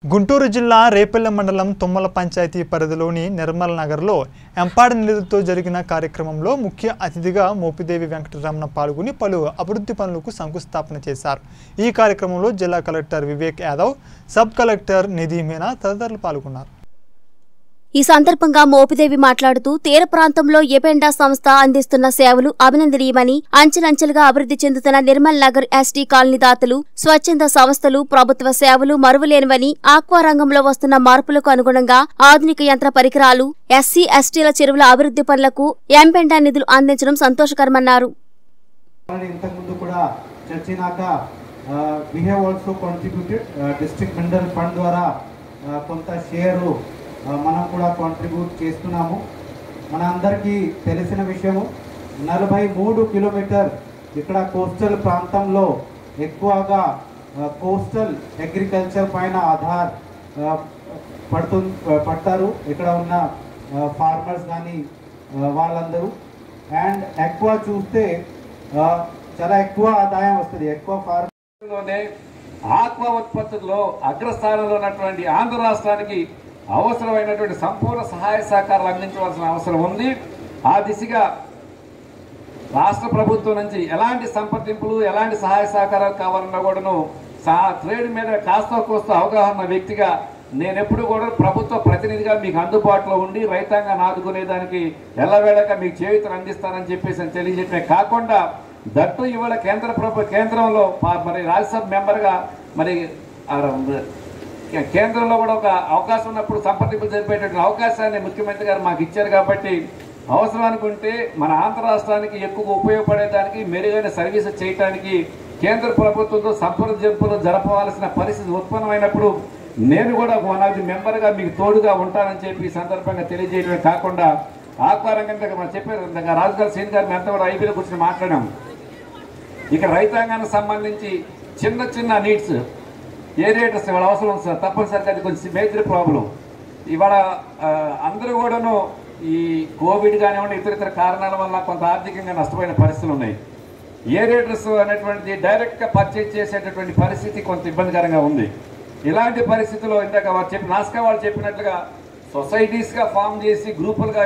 గుంటూరు జిల్లా రేపల్లె మండలం తుమ్మల పంచాయతీ పరిధిలోని నిర్మల్ నగర్లో ఎంపాడ నిధులతో జరిగిన కార్యక్రమంలో ముఖ్య అతిథిగా మోపిదేవి వెంకటరమణ పాల్గొని పలు అభివృద్ధి పనులకు శంకుస్థాపన చేశారు ఈ కార్యక్రమంలో జిల్లా collector Vivek Yadav sub collector Nidhi Meena తదితరులు పాల్గొన్నారు ఈ సందర్భంగా మోపిదేవి మాట్లాడుతూ తీర ప్రాంతంలో ఎపెండా సంస్థ అందిస్తున్న సేవలు అభినందనీయమని అంచెలంచెలుగా అభివృద్ధి చెందుతున్న నిర్మల్ నగర్ ఎస్టీ కాలనీ దాతలు స్వచ్ఛంద సంస్థలు ప్రభుత్వ సేవలు మరువలేనివని ఆక్వా రంగంలో వస్తున్న మార్పులకు అనుగుణంగా ఆధునిక యంత్ర పరికరాలు ఎస్సీ ఎస్టీల చెరువుల అభివృద్ధి పనులకు ఎంపెండా నిధులు అందించడం సంతోషకరమన్నారు ఆల్రెడీ ఇంతకుముందు కూడా చర్చినాక we have also contributed district mineral fund ద్వారా ఆ, కొంత షేరు ఆ, మనం కూడా కాంట్రిబ్యూట్ చేస్తున్నాము మన అందరికీ తెలిసిన విషయము నలభై మూడు కిలోమీటర్ ఇక్కడ కోస్టల్ ప్రాంతంలో ఎక్కువగా కోస్టల్ అగ్రికల్చర్ పైన ఆధార్ ఆ, పడుతు పడతారు ఇక్కడ ఉన్న ఫార్మర్స్ కానీ వాళ్ళందరూ అండ్ ఎక్కువ చూస్తే ఆ, చాలా ఎక్కువ ఆదాయం వస్తుంది ఎక్కువ ఫార్మ్ లోనే ఆత్మ ఉత్పత్తుల్లో అగ్రస్థానంలో ఉన్నటువంటి ఆంధ్ర రాష్ట్రానికి అవసరమైనటువంటి సంపూర్ణ సహాయ సహకారాలు అందించవలసిన అవసరం ఉంది ఆ దిశగా రాష్ట్ర ప్రభుత్వం నుంచి ఎలాంటి సంప్రదింపులు ఎలాంటి సహాయ సహకారాలు కావాలన్నా కూడాను సా ట్రేడ్ మీద కాస్త కోస్త అవగాహన ఉన్న వ్యక్తిగా నేను ఎప్పుడు కూడా ప్రభుత్వ ప్రతినిధిగా మీకు అందుబాటులో ఉండి రైతాంగాన్ని ఆదుకునేదానికి ఎల్లవేళగా మీకు చేయుతను అందిస్తానని చెప్పేసి అని తెలియజెప్పే కాకుండా దట్టు ఇవాళ కేంద్ర ప్రభు కేంద్రంలో పా- మరి రాజ్యసభ మెంబర్గా మరి ఆ కే- కేంద్రంలో కూడా ఒక అవకాశం ఉన్నప్పుడు సంప్రదింపులు జరిపేటటువంటి అవకాశాన్ని ముఖ్యమంత్రి గారు మాకు ఇచ్చారు కాబట్టి అవసరం అనుకుంటే మన ఆంధ్ర రాష్ట్రానికి ఎక్కువ ఉపయోగపడేదానికి మెరుగైన సర్వీసు చేయడానికి కేంద్ర ప్రభుత్వంతో సంప్రదింపులు జరపవలసిన పరిస్థితి ఉత్పన్నమైనప్పుడు నేను కూడా ఒక వన్ ఆఫ్ ది మెంబర్గా మీకు తోడుగా ఉంటానని చెప్పి ఈ సందర్భంగా తెలియజేయడమే కాకుండా ఆక్వారంగం దగ్గర మనం చెప్పారు ఇందాక రాజుగారు సీన్ గారు మేము అంతా కూడా ఐపీలో కూర్చొని మాట్లాడాము ఇక్కడ రైతాంగానికి సంబంధించి చిన్న చిన్న నీడ్స్ ఏరియేటర్స్ ఇవాళ అవసరం ఉంది సార్ తప్పనిసరిగా అది కొంచెం మేజర్ ప్రాబ్లం ఇవాళ ఆ, అందరూ కూడాను ఈ కోవిడ్ కానివ్వండి ఇతర ఇతర కారణాల వల్ల కొంత ఆర్థికంగా నష్టపోయిన పరిస్థితులు ఉన్నాయి ఏరియేటర్స్ అనేటువంటిది డైరెక్ట్గా పర్చేజ్ చేసేటటువంటి పరిస్థితి కొంత ఇబ్బందికరంగా ఉంది ఇలాంటి పరిస్థితుల్లో ఇందాక వారు చెప్పి నాస్కా వాళ్ళు చెప్పినట్లుగా సొసైటీస్గా ఫామ్ చేసి గ్రూపులుగా